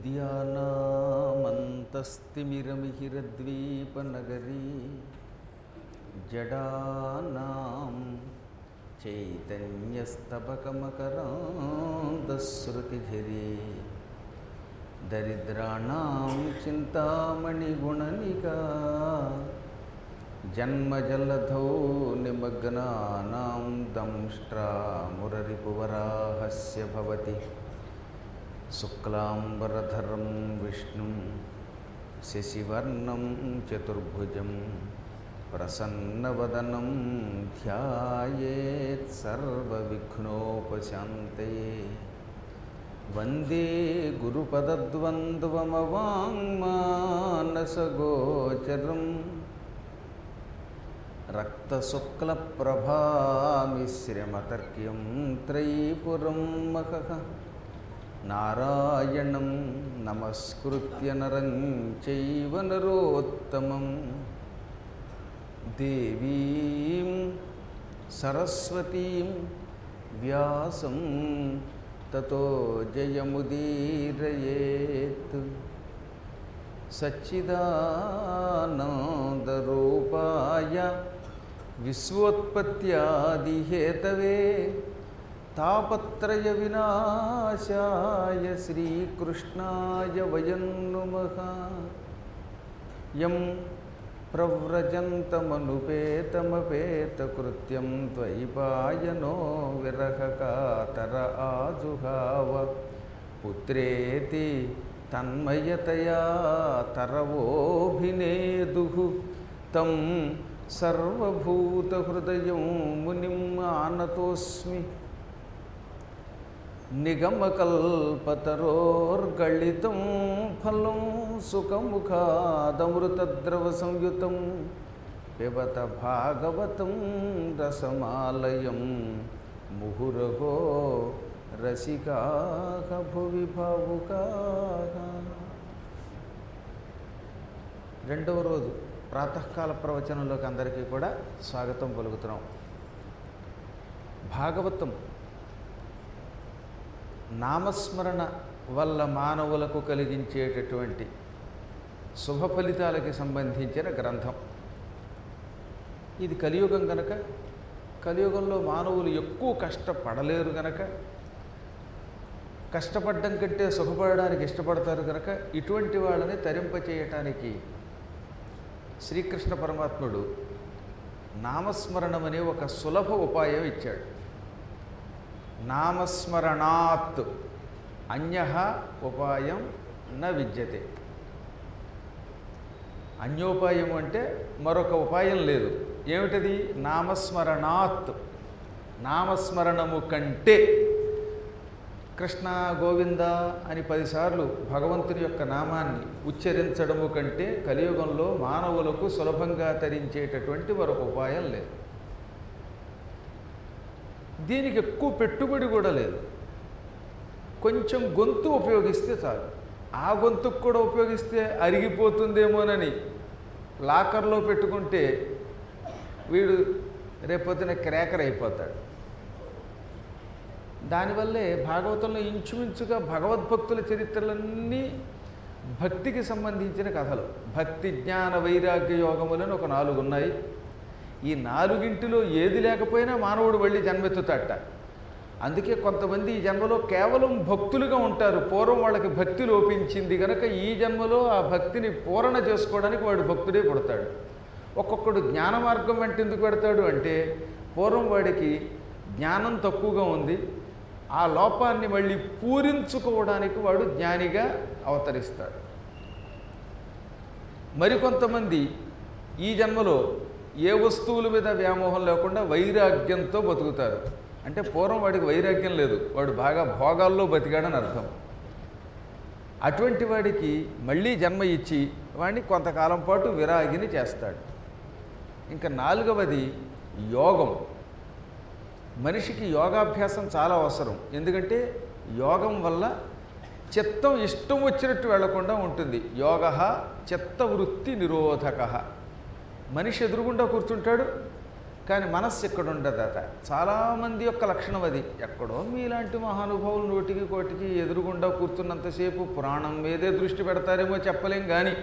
విద్యానామంతస్తిమిరమిహిరద్వీపనగరీ జడానాం చైతన్యస్తబకమకరాంతశ్రుతిఝరీ దరిద్రాణం చింతామణిగుణనికా జన్మజలధౌ నిమగ్నానాం దంష్ట్రామురరిపువరాహస్య భవతి శుక్లాంబరధరం విష్ణుం శశివర్ణం చతుర్భుజం ప్రసన్నవదనం ధ్యాయేత్ సర్వవిఘ్నోపశాంతయే వందే గురుపదద్వంద్వమవాङ्మానసగోచరం రక్తశుక్లప్రభామిశ్రమతర్క్యం త్రైపురం మహః నారాయణం నమస్కృత్య నరం చైవ నరోత్తమం దేవీం సరస్వతీం వ్యాసం తతో జయముదీరయేత్ సచ్చిదానందరూపాయ విశ్వోత్పత్యాదిహేతవే తాపత్రయ వినాశాయ శ్రీకృష్ణాయ వయం నుమః యం ప్రవ్రజంతమనుపేతమపేతకృత్యం ద్వైపాయనో విరహకాతర ఆజుహావ పుత్రేతి తన్మయతయా తరవోభినేదు తం సర్వభూతహృదయం మునిం ఆనతోస్మి నిగమకల్పతరోర్గళితం ఫలం సుఖముఖాదమృతద్రవసంయుతం పిబత భాగవతం రసమాలయం ముహురహో రసికాః భువి భావుకాః రెండవ రోజు ప్రాతకాల ప్రవచనంలోకి అందరికీ కూడా స్వాగతం పలుకుతున్నాం భాగవతం నామస్మరణ వల్ల మానవులకు కలిగించేటటువంటి శుభ ఫలితాలకి సంబంధించిన గ్రంథం ఇది కలియుగం గనక కలియుగంలో మానవులు ఎక్కువ కష్టపడలేరు గనక కష్టపడడం కంటే సుఖపడడానికి ఇష్టపడతారు కనుక ఇటువంటి వాళ్ళని తరింపచేయటానికి శ్రీకృష్ణ పరమాత్ముడు నామస్మరణం అనే ఒక సులభ ఉపాయం ఇచ్చాడు నామస్మరణాత్ అన్య ఉపాయం న విద్యతే అన్యోపాయం అంటే మరొక ఉపాయం లేదు ఏమిటది నామస్మరణాత్ నామస్మరణము కంటే కృష్ణ గోవింద అని పదిసార్లు భగవంతుని యొక్క నామాన్ని ఉచ్చరించడము కంటే కలియుగంలో మానవులకు సులభంగా తరించేటటువంటి మరొక ఉపాయం లేదు దీనికి ఎక్కువ పెట్టుబడి కూడా లేదు కొంచెం గొంతు ఉపయోగిస్తే చాలు ఆ గొంతుకు కూడా ఉపయోగిస్తే అరిగిపోతుందేమోనని లాకర్లో పెట్టుకుంటే వీడు రేపొద్దున క్రాకర్ అయిపోతాడు దానివల్లే భాగవతంలో ఇంచుమించుగా భగవద్భక్తుల చరిత్రలన్నీ భక్తికి సంబంధించిన కథలు భక్తి జ్ఞాన వైరాగ్య యోగములను ఒక నాలుగు ఉన్నాయి ఈ నాలుగింటిలో ఏది లేకపోయినా మానవుడు మళ్ళీ జన్మెత్తుతాట అందుకే కొంతమంది ఈ జన్మలో కేవలం భక్తులుగా ఉంటారు పూర్వం వాళ్ళకి భక్తి లోపించింది కనుక ఈ జన్మలో ఆ భక్తిని పూరణ చేసుకోవడానికి వాడు భక్తుడే పుడతాడు ఒక్కొక్కడు జ్ఞాన మార్గం వెంట ఎందుకు పెడతాడు అంటే పూర్వం వాడికి జ్ఞానం తక్కువగా ఉంది ఆ లోపాన్ని మళ్ళీ పూరించుకోవడానికి వాడు జ్ఞానిగా అవతరిస్తాడు మరికొంతమంది ఈ జన్మలో ఏ వస్తువుల మీద వ్యామోహం లేకుండా వైరాగ్యంతో బతుకుతారు అంటే పూర్వం వాడికి వైరాగ్యం లేదు వాడు బాగా భోగాల్లో బతికాడని అర్థం అటువంటి వాడికి మళ్ళీ జన్మ ఇచ్చి వాడిని కొంతకాలం పాటు విరాగిని చేస్తాడు ఇంకా నాలుగవది యోగం మనిషికి యోగాభ్యాసం చాలా అవసరం ఎందుకంటే యోగం వల్ల చిత్తం ఇష్టం వచ్చినట్టు వెళ్లకుండా ఉంటుంది యోగ చిత్తవృత్తి నిరోధక మనిషి ఎదురుగుండా కూర్చుంటాడు కానీ మనస్సు ఇక్కడ ఉండదట చాలామంది యొక్క లక్షణం అది ఎక్కడో మీలాంటి మహానుభావులు నోటికి కోటికి ఎదురుగుండా కూర్చున్నంతసేపు పురాణం మీదే దృష్టి పెడతారేమో చెప్పలేం కానీ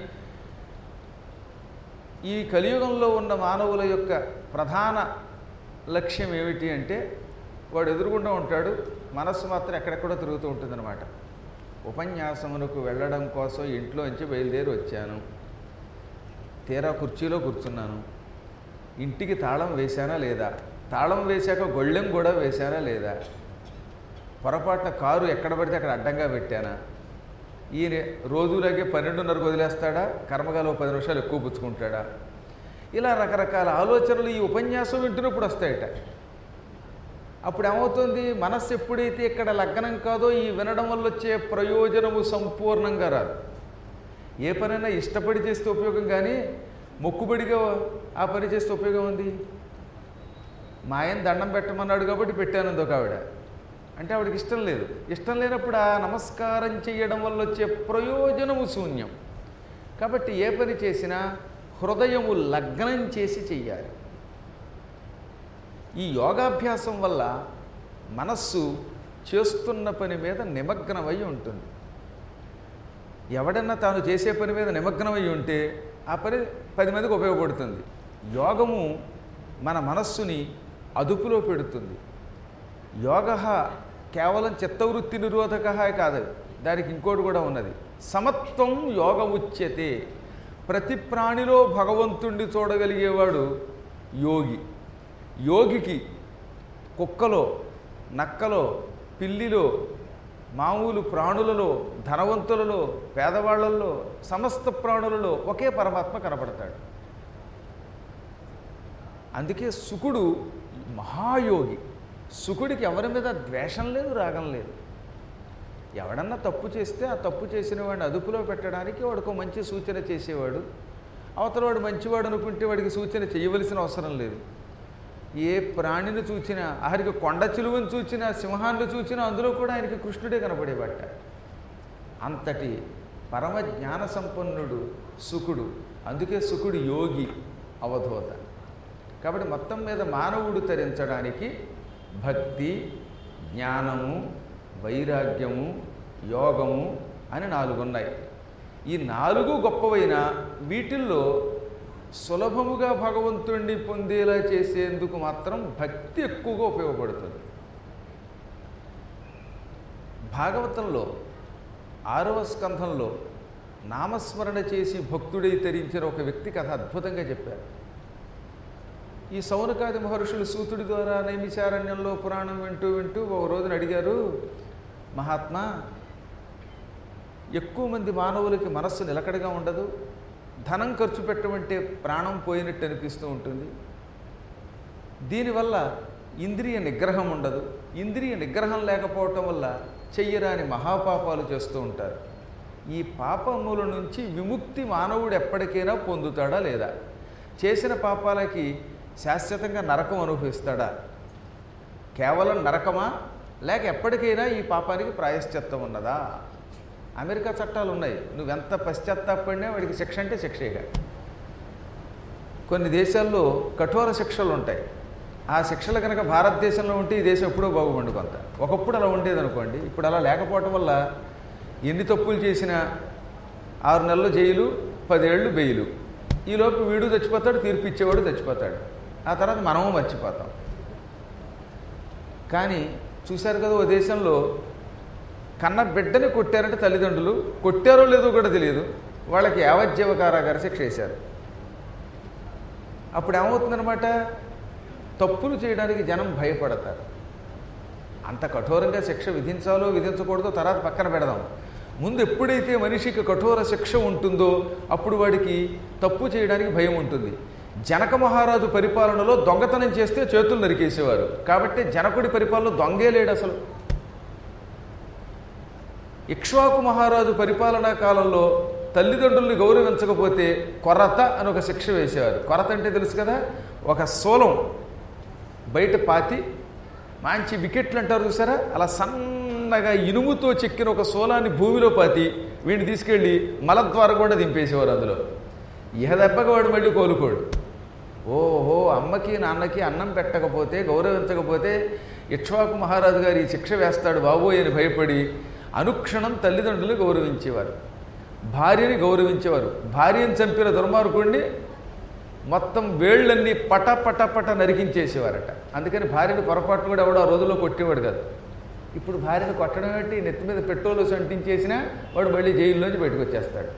ఈ కలియుగంలో ఉన్న మానవుల యొక్క ప్రధాన లక్ష్యం ఏమిటి అంటే వాడు ఎదురుగుండా ఉంటాడు మనస్సు మాత్రం ఎక్కడెక్కడో తిరుగుతూ ఉంటుందన్నమాట ఉపన్యాసమునకు వెళ్ళడం కోసం ఇంట్లోంచి బయలుదేరి వచ్చాను తీరా కుర్చీలో కూర్చున్నాను ఇంటికి తాళం వేశానా లేదా తాళం వేశాక గొళ్ళెం కూడా వేశానా లేదా పొరపాటున కారు ఎక్కడ పడితే అక్కడ అడ్డంగా పెట్టానా ఈయన రోజులాగే పన్నెండున్నరకు వదిలేస్తాడా కర్మగాలో పది నిమిషాలు ఎక్కువ పుచ్చుకుంటాడా ఇలా రకరకాల ఆలోచనలు ఈ ఉపన్యాసం వింటున్నప్పుడు వస్తాయట అప్పుడు ఏమవుతుంది మనస్సు ఎప్పుడైతే ఇక్కడ లగ్నం కాదో ఈ వినడం వల్ల వచ్చే ప్రయోజనము సంపూర్ణంగా రాదు ఏ పనైనా ఇష్టపడి చేస్తే ఉపయోగం కానీ మొక్కుబడిగా ఆ పని చేస్తే ఉపయోగం ఉంది మా ఆయన దండం పెట్టమన్నాడు కాబట్టి పెట్టాను ఒక ఆవిడ అంటే ఆవిడకి ఇష్టం లేదు ఇష్టం లేనప్పుడు ఆ నమస్కారం చేయడం వల్ల వచ్చే ప్రయోజనము శూన్యం కాబట్టి ఏ పని చేసినా హృదయము లగ్నం చేసి చెయ్యాలి ఈ యోగాభ్యాసం వల్ల మనస్సు చేస్తున్న పని మీద నిమగ్నమై ఉంటుంది ఎవడన్నా తాను చేసే పని మీద నిమగ్నమై ఉంటే ఆ పని పది మందికి ఉపయోగపడుతుంది యోగము మన మనస్సుని అదుపులో పెడుతుంది యోగ కేవలం చిత్తవృత్తి నిరోధక కాదు దానికి ఇంకోటి కూడా ఉన్నది సమత్వం యోగ ఉచ్యతే ప్రతి ప్రాణిలో భగవంతుణ్ణి చూడగలిగేవాడు యోగి యోగికి కుక్కలో నక్కలో పిల్లిలో మామూలు ప్రాణులలో ధనవంతులలో పేదవాళ్లలో సమస్త ప్రాణులలో ఒకే పరమాత్మ కనపడతాడు అందుకే సుకుడు మహాయోగి సుకుడికి ఎవరి మీద ద్వేషం లేదు రాగం లేదు ఎవడన్నా తప్పు చేస్తే ఆ తప్పు చేసిన వాడిని అదుపులో పెట్టడానికి వాడికి మంచి సూచన చేసేవాడు అవతల వాడు మంచివాడు అనుకుంటే వాడికి సూచన చేయవలసిన అవసరం లేదు ఏ ప్రాణిని చూచినా ఆఖరికి కొండ చిలువని చూచినా సింహాన్ని చూచినా అందులో కూడా ఆయనకి కృష్ణుడే కనపడేవాట అంతటి పరమ జ్ఞాన సంపన్నుడు సుకుడు అందుకే సుకుడు యోగి అవధూత కాబట్టి మొత్తం మీద మానవుడు తరించడానికి భక్తి జ్ఞానము వైరాగ్యము యోగము అని నాలుగు ఉన్నాయి ఈ నాలుగు గొప్పవైన వీటిల్లో సులభముగా భగవంతుణ్ణి పొందేలా చేసేందుకు మాత్రం భక్తి ఎక్కువగా ఉపయోగపడుతుంది భాగవతంలో ఆరవ స్కంధంలో నామస్మరణ చేసి భక్తుడై తరించిన ఒక వ్యక్తి కథ అద్భుతంగా చెప్పారు ఈ సౌనకాది మహర్షులు సూతుడి ద్వారా నైమిశారణ్యంలో పురాణం వింటూ వింటూ ఒక రోజున అడిగారు మహాత్మా ఎక్కువ మంది మానవులకి మనస్సు నిలకడగా ఉండదు ధనం ఖర్చు పెట్టమంటే ప్రాణం పోయినట్టు అనిపిస్తూ ఉంటుంది దీనివల్ల ఇంద్రియ నిగ్రహం ఉండదు ఇంద్రియ నిగ్రహం లేకపోవటం వల్ల చెయ్యరాని మహాపాపాలు చేస్తూ ఉంటారు ఈ పాపముల నుంచి విముక్తి మానవుడు ఎప్పటికైనా పొందుతాడా లేదా చేసిన పాపాలకి శాశ్వతంగా నరకం అనుభవిస్తాడా కేవలం నరకమా లేక ఎప్పటికైనా ఈ పాపానికి ప్రాయశ్చిత్తం ఉన్నదా అమెరికా చట్టాలు ఉన్నాయి నువ్వెంత పశ్చాత్తాపడినా వాడికి శిక్ష అంటే శిక్షేగా కొన్ని దేశాల్లో కఠోర శిక్షలు ఉంటాయి ఆ శిక్షలు కనుక భారతదేశంలో ఉంటే ఈ దేశం ఎప్పుడో బాగుపండు కొంత ఒకప్పుడు అలా ఉండేది అనుకోండి ఇప్పుడు అలా లేకపోవటం వల్ల ఎన్ని తప్పులు చేసినా ఆరు నెలలు జైలు పదేళ్ళు బెయిలు ఈలోపు వీడు చచ్చిపోతాడు తీర్పు ఇచ్చేవాడు చచ్చిపోతాడు ఆ తర్వాత మనము మర్చిపోతాం కానీ చూశారు కదా ఓ దేశంలో కన్న బిడ్డని కొట్టారంటే తల్లిదండ్రులు కొట్టారో లేదో కూడా తెలియదు వాళ్ళకి యావజ్జీవ కారాగార శిక్ష వేశారు అప్పుడు ఏమవుతుందనమాట తప్పులు చేయడానికి జనం భయపడతారు అంత కఠోరంగా శిక్ష విధించాలో విధించకూడదో తర్వాత పక్కన పెడదాం ముందు ఎప్పుడైతే మనిషికి కఠోర శిక్ష ఉంటుందో అప్పుడు వాడికి తప్పు చేయడానికి భయం ఉంటుంది జనక మహారాజు పరిపాలనలో దొంగతనం చేస్తే చేతులు నరికేసేవారు కాబట్టి జనకుడి పరిపాలన దొంగే లేడు అసలు ఇక్ష్వాకు మహారాజు పరిపాలనా కాలంలో తల్లిదండ్రుల్ని గౌరవించకపోతే కొరత అని ఒక శిక్ష వేసేవారు కొరత అంటే తెలుసు కదా ఒక సోలం బయట పాతి మంచి వికెట్లు అంటారు చూసారా అలా సన్నగా ఇనుముతో చెక్కిన ఒక సోలాన్ని భూమిలో పాతి వీడిని తీసుకెళ్ళి మలద్వారం కూడా దింపేసేవారు అందులో ఇహ దెబ్బగా వాడు మళ్ళీ కోలుకోడు ఓహో అమ్మకి నాన్నకి అన్నం పెట్టకపోతే గౌరవించకపోతే ఇక్ష్వాకు మహారాజు గారు ఈ శిక్ష వేస్తాడు బాబోయ్ అని భయపడి అనుక్షణం తల్లిదండ్రులు గౌరవించేవారు భార్యని గౌరవించేవారు భార్యను చంపిన దుర్మార్గుడిని మొత్తం వేళ్ళన్నీ పట పట పట నరికించేసేవారట అందుకని భార్యని పొరపాటు కూడా ఎవడో ఆ రోజుల్లో కొట్టేవాడు కాదు ఇప్పుడు భార్యను కొట్టడం ఏంటి నెత్తి మీద పెట్రోల్ అంటించేసినా వాడు మళ్ళీ జైల్లోంచి బయటకు వచ్చేస్తాడు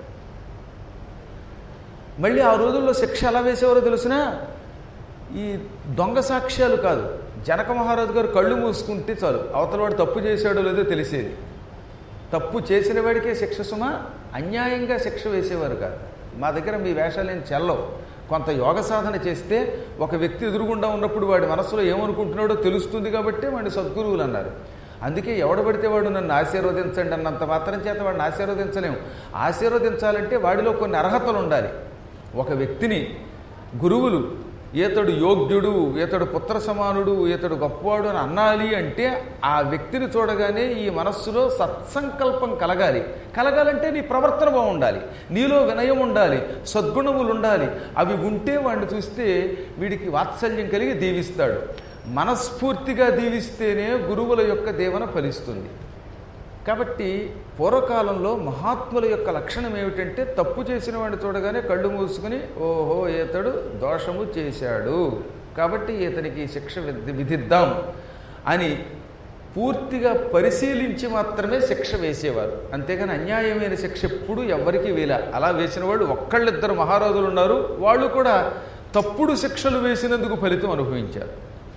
మళ్ళీ ఆ రోజుల్లో శిక్ష ఎలా వేసేవారో తెలిసిన ఈ దొంగ సాక్ష్యాలు కాదు జనక మహారాజు గారు కళ్ళు మూసుకుంటే చాలు అవతల వాడు తప్పు చేశాడో లేదో తెలిసేది తప్పు చేసిన వాడికే శిక్ష సుమ అన్యాయంగా శిక్ష వేసేవారు కాదు మా దగ్గర మీ వేషాలు ఏం చెల్లవు కొంత యోగ సాధన చేస్తే ఒక వ్యక్తి ఎదురుగుండా ఉన్నప్పుడు వాడి మనసులో ఏమనుకుంటున్నాడో తెలుస్తుంది కాబట్టి వాడిని సద్గురువులు అన్నారు అందుకే ఎవడబడితే వాడు నన్ను ఆశీర్వదించండి అన్నంత మాత్రం చేత వాడిని ఆశీర్వదించలేము ఆశీర్వదించాలంటే వాడిలో కొన్ని అర్హతలు ఉండాలి ఒక వ్యక్తిని గురువులు ఈతడు యోగ్యుడు ఈతడు పుత్ర సమానుడు ఈతడు గొప్పవాడు అని అన్నాలి అంటే ఆ వ్యక్తిని చూడగానే ఈ మనస్సులో సత్సంకల్పం కలగాలి కలగాలంటే నీ ప్రవర్తన బాగుండాలి నీలో వినయం ఉండాలి సద్గుణములు ఉండాలి అవి ఉంటే వాడిని చూస్తే వీడికి వాత్సల్యం కలిగి దీవిస్తాడు మనస్ఫూర్తిగా దీవిస్తేనే గురువుల యొక్క దేవన ఫలిస్తుంది కాబట్టి పూర్వకాలంలో మహాత్ముల యొక్క లక్షణం ఏమిటంటే తప్పు చేసిన వాడిని చూడగానే కళ్ళు మూసుకుని ఓహో ఈతడు దోషము చేశాడు కాబట్టి ఇతనికి శిక్ష విధి- విధిద్దాం అని పూర్తిగా పరిశీలించి మాత్రమే శిక్ష వేసేవారు అంతేగాని అన్యాయమైన శిక్ష ఎప్పుడు ఎవ్వరికీ వేల అలా వేసిన వాళ్ళు ఒక్కళ్ళిద్దరు మహారాజులు ఉన్నారు వాళ్ళు కూడా తప్పుడు శిక్షలు వేసినందుకు ఫలితం అనుభవించారు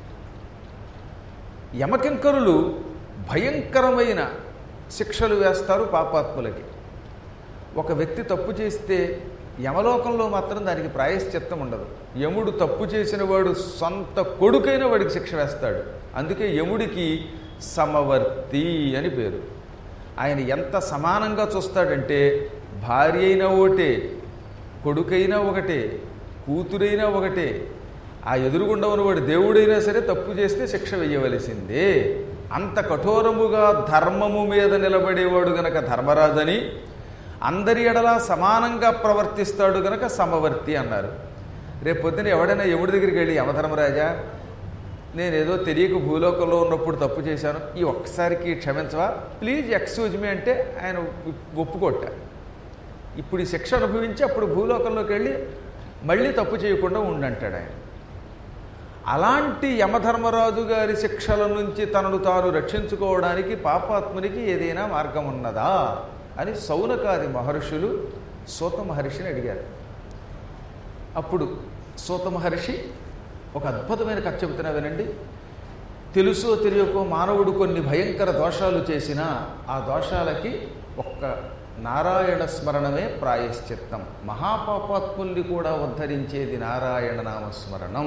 యమకింకరులు భయంకరమైన శిక్షలు వేస్తారు పాపాత్ములకి ఒక వ్యక్తి తప్పు చేస్తే యమలోకంలో మాత్రం దానికి ప్రాయశ్చిత్తం ఉండదు యముడు తప్పు చేసిన వాడు సొంత కొడుకైన వాడికి శిక్ష వేస్తాడు అందుకే యముడికి సమవర్తి అని పేరు ఆయన ఎంత సమానంగా చూస్తాడంటే భార్య అయినా ఒకటే కొడుకైనా ఒకటే కూతురైనా ఒకటే ఆ ఎదురుగుండా ఉన్నవాడు దేవుడైనా సరే తప్పు చేస్తే శిక్ష వెయ్యవలసిందే అంత కఠోరముగా ధర్మము మీద నిలబడేవాడు గనక ధర్మరాజని అందరి ఎడలా సమానంగా ప్రవర్తిస్తాడు గనక సమవర్తి అన్నారు రేపు పొద్దున ఎవడైనా ఎముడి దగ్గరికి వెళ్ళి యమధర్మరాజా నేనేదో తెలియక భూలోకంలో ఉన్నప్పుడు తప్పు చేశాను ఈ ఒక్కసారికి క్షమించవా ప్లీజ్ ఎక్స్క్యూజ్ మీ అంటే ఆయన ఒప్పుకోట ఇప్పుడు ఈ శిక్ష అనుభవించి అప్పుడు భూలోకంలోకి వెళ్ళి మళ్ళీ తప్పు చేయకుండా ఉండంటాడు ఆయన అలాంటి యమధర్మరాజు గారి శిక్షల నుంచి తనను తాను రక్షించుకోవడానికి పాపాత్మునికి ఏదైనా మార్గం ఉన్నదా అని సౌనకాది మహర్షులు సూత మహర్షిని అడిగారు అప్పుడు సూత మహర్షి ఒక అద్భుతమైన కథ చెబుతున్నా వినండి తెలుసో తెలియకో మానవుడు కొన్ని భయంకర దోషాలు చేసినా ఆ దోషాలకి ఒక్క నారాయణ స్మరణమే ప్రాయశ్చిత్తం మహాపాపాత్ముల్ని కూడా ఉద్ధరించేది నారాయణ నామస్మరణం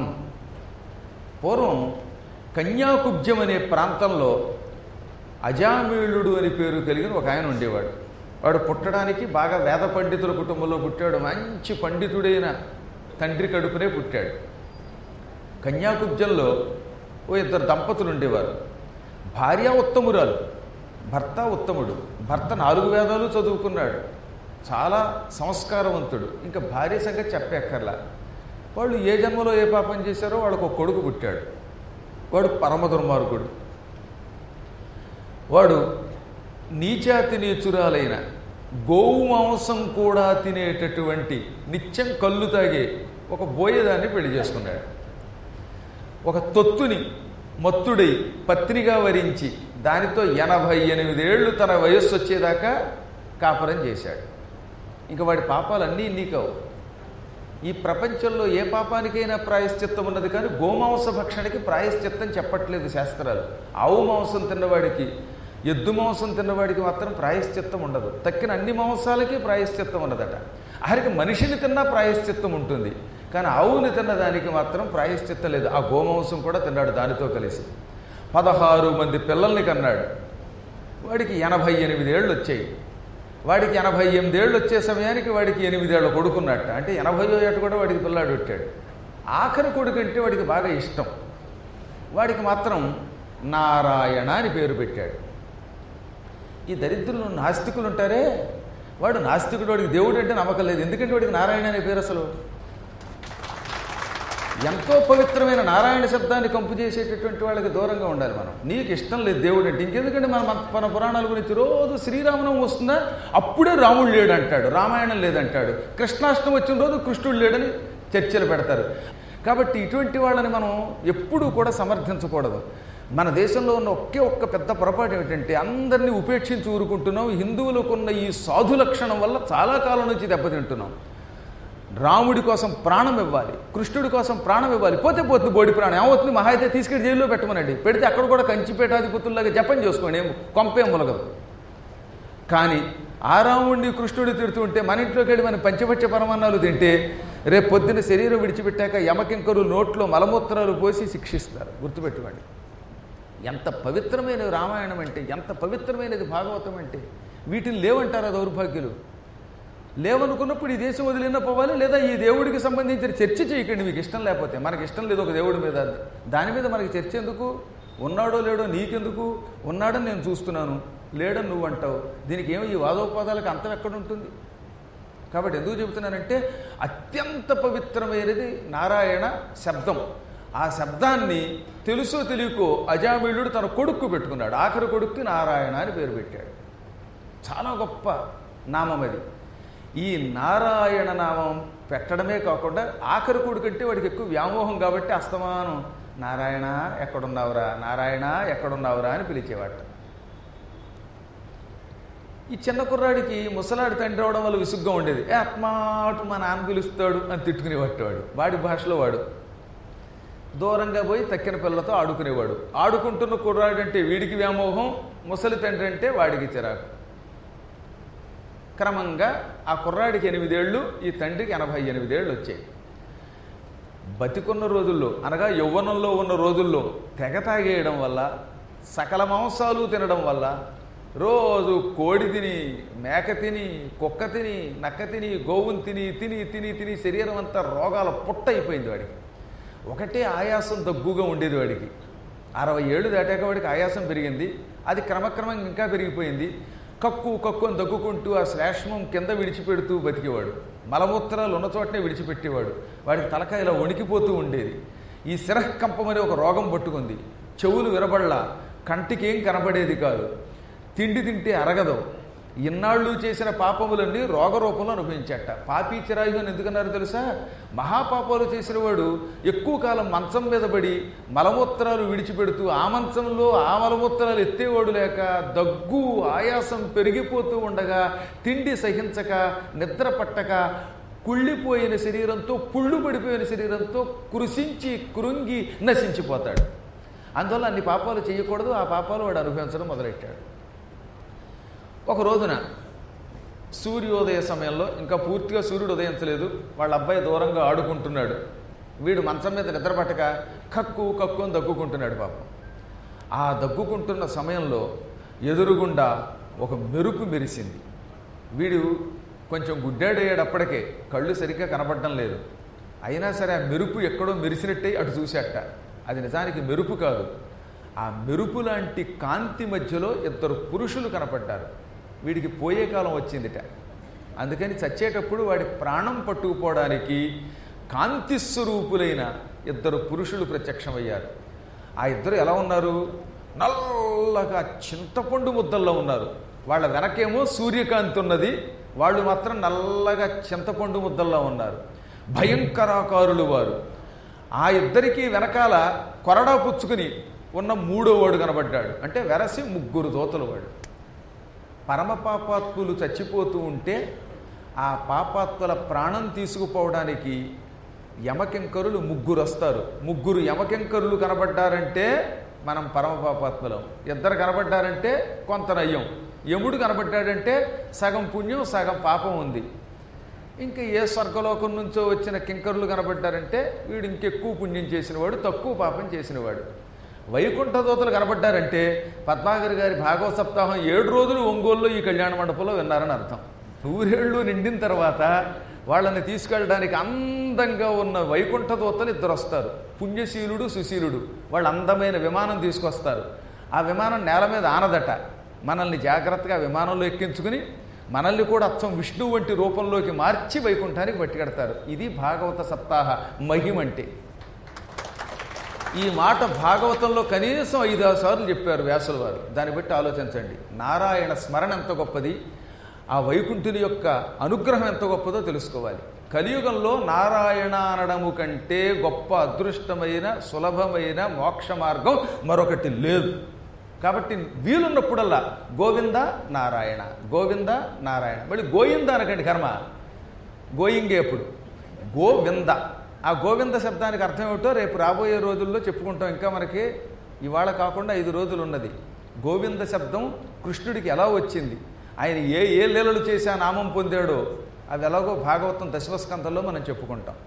పూర్వం కన్యాకుబ్జం అనే ప్రాంతంలో అజామీళుడు అని పేరు కలిగిన ఒక ఆయన ఉండేవాడు వాడు పుట్టడానికి బాగా వేద పండితుల కుటుంబంలో పుట్టాడు మంచి పండితుడైన తండ్రి కడుపునే పుట్టాడు కన్యాకుబ్జంలో ఓ ఇద్దరు దంపతులు ఉండేవారు భార్య ఉత్తమురాలు భర్త ఉత్తముడు భర్త నాలుగు వేదాలు చదువుకున్నాడు చాలా సంస్కారవంతుడు ఇంకా భార్య సంగతి చెప్పక్కర్లా వాళ్ళు ఏ జన్మలో ఏ పాపం చేశారో వాళ్ళకు ఒక కొడుకు పుట్టాడు వాడు పరమ దుర్మార్గుడు వాడు నీచాతి నీచురాలైన గోవు మాంసం కూడా తినేటటువంటి నిత్యం కళ్ళు తాగే ఒక బోయేదాన్ని పెళ్లి చేసుకున్నాడు ఒక తొత్తుని మత్తుడై పత్నిగా వరించి దానితో ఎనభై ఎనిమిదేళ్లు తన వయస్సు వచ్చేదాకా కాపురం చేశాడు ఇంకా వాడి పాపాలన్నీ ఇన్ని కావు ఈ ప్రపంచంలో ఏ పాపానికైనా ప్రాయశ్చిత్తం ఉన్నది కానీ గోమాంస భక్షణకి ప్రాయశ్చిత్తం చెప్పట్లేదు శాస్త్రాలు ఆవు మాంసం తిన్నవాడికి ఎద్దు మాంసం తిన్నవాడికి మాత్రం ప్రాయశ్చిత్తం ఉండదు తక్కిన అన్ని మాంసాలకి ప్రాయశ్చిత్తం ఉన్నదట ఆఖరికి మనిషిని తిన్నా ప్రాయశ్చిత్తం ఉంటుంది కానీ ఆవుని తిన్నదానికి మాత్రం ప్రాయశ్చిత్తం లేదు ఆ గోమాంసం కూడా తిన్నాడు దానితో కలిసి పదహారు మంది పిల్లల్ని కన్నాడు వాడికి ఎనభై ఎనిమిది ఏళ్ళు వచ్చాయి వాడికి ఎనభై ఎనిమిదేళ్ళు వచ్చే సమయానికి వాడికి ఎనిమిదేళ్ళు కొడుకున్నట్ట అంటే ఎనభైయో ఏట కూడా వాడికి పిల్లాడు పెట్టాడు ఆఖరి కొడుకు అంటే వాడికి బాగా ఇష్టం వాడికి మాత్రం నారాయణ అని పేరు పెట్టాడు ఈ దరిద్రులు నాస్తికులు ఉంటారే వాడు నాస్తికుడు వాడికి దేవుడు అంటే నమ్మకం లేదు ఎందుకంటే వాడికి నారాయణ అనే పేరు అసలు ఎంతో పవిత్రమైన నారాయణ శబ్దాన్ని కంపు చేసేటటువంటి వాళ్ళకి దూరంగా ఉండాలి మనం నీకు ఇష్టం లేదు దేవుడు అంటే ఇంకెందుకంటే మన మన- మన పురాణాల గురించి రోజు శ్రీరామనవం వస్తుందా అప్పుడే రాముడు లేడు అంటాడు రామాయణం లేదంటాడు కృష్ణాష్టమి వచ్చిన రోజు కృష్ణుడు లేడని చర్చలు పెడతారు కాబట్టి ఇటువంటి వాళ్ళని మనం ఎప్పుడూ కూడా సమర్థించకూడదు మన దేశంలో ఉన్న ఒకే ఒక్క పెద్ద పొరపాటు ఏమిటంటే అందరినీ ఉపేక్షించి ఊరుకుంటున్నాం హిందువులకు ఉన్న ఈ సాధు లక్షణం వల్ల చాలా కాలం నుంచి దెబ్బతింటున్నాం రాముడి కోసం ప్రాణం ఇవ్వాలి కృష్ణుడి కోసం ప్రాణం ఇవ్వాలి పోతే పోతుంది బోడి ప్రాణం ఏమవుతుంది మహా అయితే తీసుకెళ్ళి జైల్లో పెట్టమనండి పెడితే అక్కడ కూడా కంచిపేటాధిపతుల్లాగా జపం చేసుకోండి ఏం కొంపేం మొలగదు కానీ ఆ రాముడిని కృష్ణుడి తిడుతుంటే మన ఇంట్లోకి వెళ్ళి మన పంచపచ్చ పరమాన్నాలు తింటే రేపు పొద్దున్న శరీరం విడిచిపెట్టాక యమకింకరు నోట్లో మలమూత్రాలు పోసి శిక్షిస్తారు గుర్తుపెట్టుకోండి ఎంత పవిత్రమైనది రామాయణం అంటే ఎంత పవిత్రమైనది భాగవతం అంటే వీటిని లేవంటారా దౌర్భాగ్యులు లేవనుకున్నప్పుడు ఈ దేశం వదిలిన పోవాలి లేదా ఈ దేవుడికి సంబంధించిన చర్చ చేయకండి మీకు ఇష్టం లేకపోతే మనకి ఇష్టం లేదు ఒక దేవుడి మీద దాని మీద మనకి చర్చ ఎందుకు ఉన్నాడో లేడో నీకెందుకు ఉన్నాడని నేను చూస్తున్నాను లేడని నువ్వు అంటావు దీనికి ఏమో ఈ వాదోపాదాలకు అంతం ఎక్కడ ఉంటుంది కాబట్టి ఎందుకు చెబుతున్నానంటే అత్యంత పవిత్రమైనది నారాయణ శబ్దం ఆ శబ్దాన్ని తెలుసో తెలియకో అజామిళుడు తన కొడుక్కు పెట్టుకున్నాడు ఆఖరి కొడుక్కి నారాయణ అని పేరు పెట్టాడు చాలా గొప్ప నామం అది ఈ నారాయణ నామం పెట్టడమే కాకుండా ఆఖరి కొడుకంటే వాడికి ఎక్కువ వ్యామోహం కాబట్టి అస్తమానం నారాయణ ఎక్కడున్నావురా నారాయణ ఎక్కడున్నావురా అని పిలిచేవాట ఈ చిన్న కుర్రాడికి ముసలాడి తండ్రి అవడం వల్ల విసుగ్గా ఉండేది ఏ ఆత్మాటు మా నాన్న పిలుస్తాడు అని తిట్టుకునేవాడు వాడు వాడి భాషలో వాడు దూరంగా పోయి తక్కిన పిల్లలతో ఆడుకునేవాడు ఆడుకుంటున్న కుర్రాడు అంటే వీడికి వ్యామోహం ముసలి తండ్రి అంటే వాడికి చిరాకు క్రమంగా ఆ కుర్రాడికి ఎనిమిదేళ్ళు ఈ తండ్రికి ఎనభై ఎనిమిదేళ్ళు వచ్చాయి బతికున్న రోజుల్లో అనగా యవ్వనంలో ఉన్న రోజుల్లో తెగ తాగేయడం వల్ల సకల మాంసాలు తినడం వల్ల రోజు కోడి తిని మేక తిని కుక్క తిని నక్క తిని గోవుని తిని తిని తిని తిని శరీరం అంతా రోగాల పుట్ట అయిపోయింది వాడికి ఒకటే ఆయాసం దగ్గుగా ఉండేది వాడికి అరవై ఏళ్ళు దాటాక వాడికి ఆయాసం పెరిగింది అది క్రమక్రమంగా ఇంకా పెరిగిపోయింది కక్కు కక్కు అని దగ్గుకుంటూ ఆ శ్లేష్మం కింద విడిచిపెడుతూ బతికేవాడు మలమూత్రాలు ఉన్న చోటనే విడిచిపెట్టేవాడు వాడికి తలకాయ ఇలా వణికిపోతూ ఉండేది ఈ శిరఃకంపం అనే ఒక రోగం పట్టుకుంది చెవులు విరబడలా కంటికి ఏం కనబడేది కాదు తిండి తింటే అరగదు ఇన్నాళ్ళు చేసిన పాపములన్నీ రోగరూపంలో అనుభవించట పాపీ చిరాయు అని ఎందుకన్నారు తెలుసా మహాపాపాలు చేసిన వాడు ఎక్కువ కాలం మంచం మీద పడి మలమూత్రాలు విడిచిపెడుతూ ఆ మంచంలో ఆ మలమూత్రాలు ఎత్తేవాడు లేక దగ్గు ఆయాసం పెరిగిపోతూ ఉండగా తిండి సహించక నిద్ర పట్టక కుళ్ళిపోయిన శరీరంతో పుళ్ళు పడిపోయిన శరీరంతో కృషించి కృంగి నశించిపోతాడు అందువల్ల అన్ని పాపాలు చేయకూడదు ఆ పాపాలు వాడు అనుభవించడం మొదలెట్టాడు ఒక రోజున సూర్యోదయ సమయంలో ఇంకా పూర్తిగా సూర్యుడు ఉదయించలేదు వాళ్ళ అబ్బాయి దూరంగా ఆడుకుంటున్నాడు వీడు మంచం మీద నిద్ర పట్టక కక్కు కక్కు అని దగ్గుకుంటున్నాడు పాపం ఆ దగ్గుకుంటున్న సమయంలో ఎదురుగుండా ఒక మెరుపు మెరిసింది వీడు కొంచెం గుడ్డాడయ్యాడు అప్పటికే కళ్ళు సరిగ్గా కనపడడం లేదు అయినా సరే ఆ మెరుపు ఎక్కడో మెరిసినట్టే అటు చూశాట అది నిజానికి మెరుపు కాదు ఆ మెరుపు లాంటి కాంతి మధ్యలో ఇద్దరు పురుషులు కనపడ్డారు వీడికి పోయే కాలం వచ్చిందిట అందుకని చచ్చేటప్పుడు వాడి ప్రాణం పట్టుకుపోవడానికి కాంతి స్వరూపులైన ఇద్దరు పురుషులు ప్రత్యక్షమయ్యారు ఆ ఇద్దరు ఎలా ఉన్నారు నల్లగా చింతపండు ముద్దల్లో ఉన్నారు వాళ్ళ వెనకేమో సూర్యకాంతి ఉన్నది వాళ్ళు మాత్రం నల్లగా చింతపండు ముద్దల్లో ఉన్నారు భయంకరాకారులు వారు ఆ ఇద్దరికి వెనకాల కొరడా పుచ్చుకుని ఉన్న మూడో వాడు కనబడ్డాడు అంటే వెరసి ముగ్గురు దోతలు వాడు పరమ పాపాత్ములు చచ్చిపోతూ ఉంటే ఆ పాపాత్ముల ప్రాణం తీసుకుపోవడానికి యమకింకరులు ముగ్గురు వస్తారు ముగ్గురు యమకింకరులు కనబడ్డారంటే మనం పరమ పాపాత్ములం ఇద్దరు కనబడ్డారంటే కొంత నయ్యం యముడు కనబడ్డాడంటే సగం పుణ్యం సగం పాపం ఉంది ఇంకా ఏ స్వర్గలోకం నుంచో వచ్చిన కింకరులు కనబడ్డారంటే వీడు ఇంకెక్కువ పుణ్యం చేసినవాడు తక్కువ పాపం చేసినవాడు వైకుంఠ దూతలు కనబడ్డారంటే పద్మాగర్ గారి భాగవత సప్తాహం ఏడు రోజులు ఒంగోలులో ఈ కళ్యాణ మండపంలో విన్నారని అర్థం నూరేళ్ళు నిండిన తర్వాత వాళ్ళని తీసుకెళ్ళడానికి అందంగా ఉన్న వైకుంఠ దూతలు ఇద్దరు వస్తారు పుణ్యశీలుడు సుశీలుడు వాళ్ళు అందమైన విమానం తీసుకొస్తారు ఆ విమానం నేల మీద ఆనదట మనల్ని జాగ్రత్తగా విమానంలో ఎక్కించుకుని మనల్ని కూడా అచ్చం విష్ణువు వంటి రూపంలోకి మార్చి వైకుంఠానికి పట్టుకెడతారు ఇది భాగవత సప్తాహ మహిమంటే ఈ మాట భాగవతంలో కనీసం ఐదు ఆరు సార్లు చెప్పారు వ్యాసుల వారు దాన్ని బట్టి ఆలోచించండి నారాయణ స్మరణ ఎంత గొప్పది ఆ వైకుంఠుని యొక్క అనుగ్రహం ఎంత గొప్పదో తెలుసుకోవాలి కలియుగంలో నారాయణ అనడము కంటే గొప్ప అదృష్టమైన సులభమైన మోక్ష మార్గం మరొకటి లేదు కాబట్టి వీలున్నప్పుడల్లా గోవింద నారాయణ గోవింద నారాయణ మళ్ళీ గోవింద అనకండి కర్మ గోయింగే ఎప్పుడు గోవింద ఆ గోవింద శబ్దానికి అర్థం ఏమిటో రేపు రాబోయే రోజుల్లో చెప్పుకుంటాం ఇంకా మనకి ఇవాళ కాకుండా ఐదు రోజులు ఉన్నది గోవింద శబ్దం కృష్ణుడికి ఎలా వచ్చింది ఆయన ఏ ఏ లీలలు చేసి ఆ నామం పొందాడో అవి ఎలాగో భాగవతం దశమస్కంధంలో మనం చెప్పుకుంటాం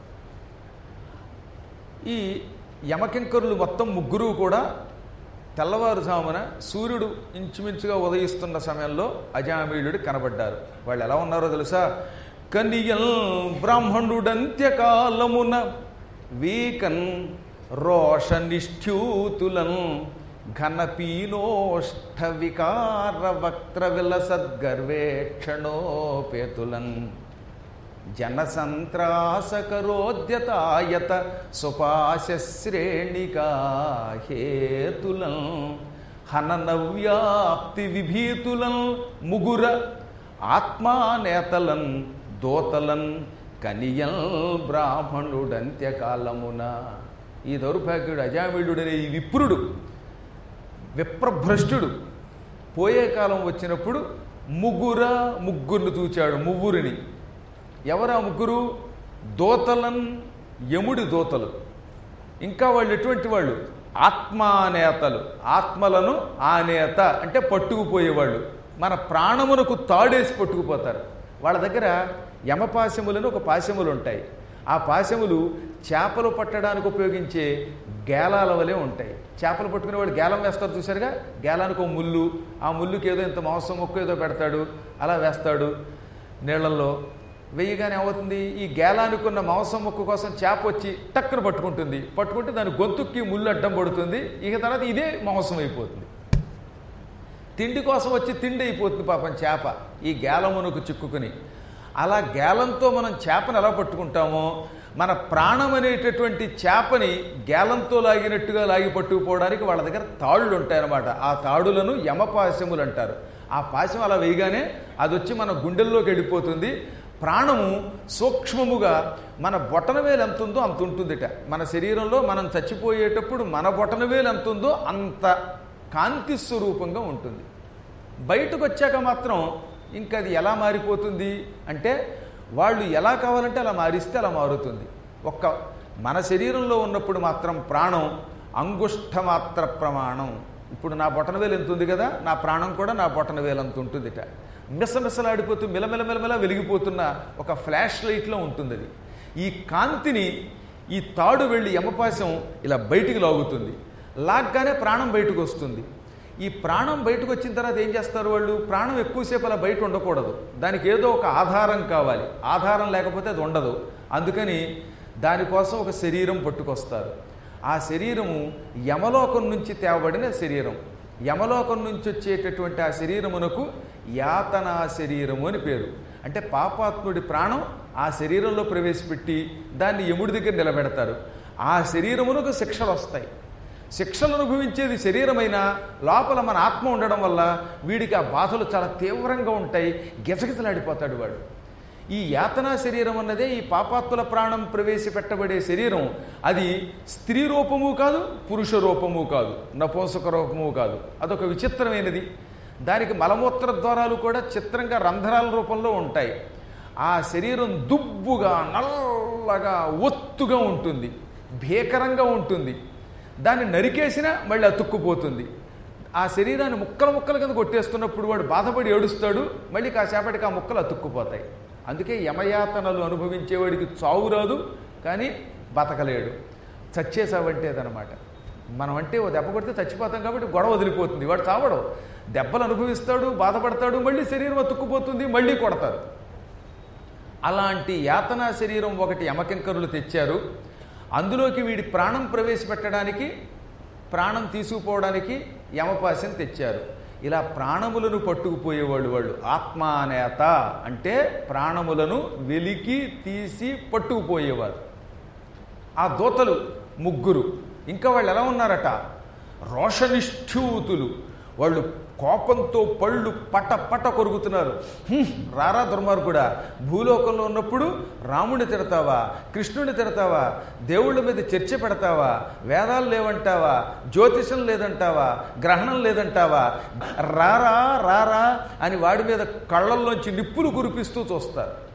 ఈ యమకింకరులు మొత్తం ముగ్గురు కూడా తెల్లవారుజామున సూర్యుడు ఇంచుమించుగా ఉదయిస్తున్న సమయంలో అజామీయుడు కనబడ్డారు వాళ్ళు ఎలా ఉన్నారో తెలుసా కనియల్ బ్రాహ్మణుడంత్యకాలమున వీకన్ రోష నిష్ఠ్యూతులన్ ఘనపీనోష్ఠ వికార వక్త్ర విలసద్గర్వేక్షణోపేతులన్ జనసంత్రాసకరోద్యతాయత సుపాశ్రేణికా హేతులం హననవ్యాప్తి విభీతులం ముగుర ఆత్మానేతలన్ దోతలన్ కనియల్ బ్రాహ్మణుడంత్యకాలమున ఈ దౌర్భాగ్యుడు అజామిళుడనే ఈ విప్రుడు విప్రభ్రష్టుడు పోయే కాలం వచ్చినప్పుడు ముగ్గుర ముగ్గురిని చూచాడు ముగ్గురిని ఎవరా ముగ్గురు దోతలన్ యముడి దోతలు ఇంకా వాళ్ళు ఎటువంటి వాళ్ళు ఆత్మానేతలు ఆత్మలను ఆనేత అంటే పట్టుకుపోయేవాళ్ళు మన ప్రాణమునకు తాడేసి పట్టుకుపోతారు వాళ్ళ దగ్గర యమపాశములను ఒక పాశములు ఉంటాయి ఆ పాశములు చేపలు పట్టడానికి ఉపయోగించే గేలాల వలె ఉంటాయి చేపలు పట్టుకునే వాడు గేలం వేస్తారు చూసారుగా గేలానికి ఒక ముళ్ళు ఆ ముళ్ళుకి ఏదో ఇంత మాంసం మొక్క ఏదో పెడతాడు అలా వేస్తాడు నీళ్ళల్లో వెయ్యగానే ఏమవుతుంది ఈ గేలానికి ఉన్న మాంసం ముక్క కోసం చేప వచ్చి టక్కున పట్టుకుంటుంది పట్టుకుంటే దాని గొంతుక్కి ముళ్ళు అడ్డం పడుతుంది ఇక తర్వాత ఇదే మాంసం అయిపోతుంది తిండి కోసం వచ్చి తిండి అయిపోతుంది పాపం చేప ఈ గేలమునకు చిక్కుకుని అలా గేలంతో మనం చేపను ఎలా పట్టుకుంటామో మన ప్రాణం అనేటటువంటి చేపని గేలంతో లాగినట్టుగా లాగి పట్టుకుపోవడానికి వాళ్ళ దగ్గర తాళ్ళు ఉంటాయన్నమాట ఆ తాడులను యమపాశములు అంటారు ఆ పాశం అలా వేయగానే అది వచ్చి మన గుండెల్లోకి వెళ్ళిపోతుంది ప్రాణము సూక్ష్మముగా మన బొటనవేలు ఎంత ఉందో అంత ఉంటుందిట మన శరీరంలో మనం చచ్చిపోయేటప్పుడు మన బొటనవేలు ఎంత ఉందో అంత కాంతి స్వరూపంగా ఉంటుంది బయటకు వచ్చాక మాత్రం ఇంకా అది ఎలా మారిపోతుంది అంటే వాళ్ళు ఎలా కావాలంటే అలా మారిస్తే అలా మారుతుంది ఒక్క మన శరీరంలో ఉన్నప్పుడు మాత్రం ప్రాణం అంగుష్ట మాత్ర ప్రమాణం ఇప్పుడు నా బొటనవేలు ఎంత ఉంది కదా నా ప్రాణం కూడా నా బొటనవేలు అంత ఉంటుందిట మిసమిసలాడిపోతూ మిలమిల మిలమిల వెలిగిపోతున్న ఒక ఫ్లాష్ లైట్లో ఉంటుంది అది ఈ కాంతిని ఈ తాడు వెళ్ళి యమపాశం ఇలా బయటికి లాగుతుంది లాగ్గానే ప్రాణం బయటకు వస్తుంది ఈ ప్రాణం బయటకు వచ్చిన తర్వాత ఏం చేస్తారు వాళ్ళు ప్రాణం ఎక్కువసేపు అలా బయట ఉండకూడదు దానికి ఏదో ఒక ఆధారం కావాలి ఆధారం లేకపోతే అది ఉండదు అందుకని దానికోసం ఒక శరీరం పట్టుకొస్తారు ఆ శరీరము యమలోకం నుంచి తేవబడిన శరీరం యమలోకం నుంచి వచ్చేటటువంటి ఆ శరీరమునకు యాతనా శరీరము అని పేరు అంటే పాపాత్ముడి ప్రాణం ఆ శరీరంలో ప్రవేశపెట్టి దాన్ని యముడి దగ్గర నిలబెడతారు ఆ శరీరమునకు శిక్షలు వస్తాయి శిక్షలు అనుభవించేది శరీరమైన లోపల మన ఆత్మ ఉండడం వల్ల వీడికి ఆ బాధలు చాలా తీవ్రంగా ఉంటాయి గిజగిజలాడిపోతాడు వాడు ఈ యాతనా శరీరం అన్నదే ఈ పాపాత్ముల ప్రాణం ప్రవేశపెట్టబడే శరీరం అది స్త్రీ రూపము కాదు పురుష రూపము కాదు నపుంసక రూపము కాదు అదొక విచిత్రమైనది దానికి మలమూత్ర ద్వారాలు కూడా చిత్రంగా రంధ్రాల రూపంలో ఉంటాయి ఆ శరీరం దుబ్బుగా నల్లగా ఒత్తుగా ఉంటుంది భీకరంగా ఉంటుంది దాన్ని నరికేసినా మళ్ళీ అతుక్కుపోతుంది ఆ శరీరాన్ని ముక్కల ముక్కల కింద కొట్టేస్తున్నప్పుడు వాడు బాధపడి ఏడుస్తాడు మళ్ళీ కాసేపటికి ఆ ముక్కలు అతుక్కుపోతాయి అందుకే యమయాతనలు అనుభవించేవాడికి చావు రాదు కానీ బతకలేడు చచ్చేసావంటే అదనమాట మనం అంటే ఓ దెబ్బ కొడితే చచ్చిపోతాం కాబట్టి గొడవ వదిలిపోతుంది వాడు చావడం దెబ్బలు అనుభవిస్తాడు బాధపడతాడు మళ్ళీ శరీరం అతుక్కుపోతుంది మళ్ళీ కొడతారు అలాంటి యాతనా శరీరం ఒకటి యమకింకరులు తెచ్చారు అందులోకి వీడి ప్రాణం ప్రవేశపెట్టడానికి ప్రాణం తీసుకుపోవడానికి యమపాశం తెచ్చారు ఇలా ప్రాణములను పట్టుకుపోయేవాళ్ళు వాళ్ళు ఆత్మానేత అంటే ప్రాణములను వెలికి తీసి పట్టుకుపోయేవారు ఆ దోతలు ముగ్గురు ఇంకా వాళ్ళు ఎలా ఉన్నారట రోషనిష్ఠూతులు వాళ్ళు కోపంతో పళ్ళు పట పట కొరుకుతున్నారు "హ్మ్, రారా దుర్మార్గుడా భూలోకంలో ఉన్నప్పుడు రాముడిని తిడతావా కృష్ణుడిని తిడతావా దేవుళ్ళ మీద చర్చ పెడతావా వేదాలు లేవంటావా జ్యోతిషం లేదంటావా గ్రహణం లేదంటావా రారా రారా అని వాడి మీద కళ్ళల్లోంచి నిప్పులు కురిపిస్తూ చూస్తారు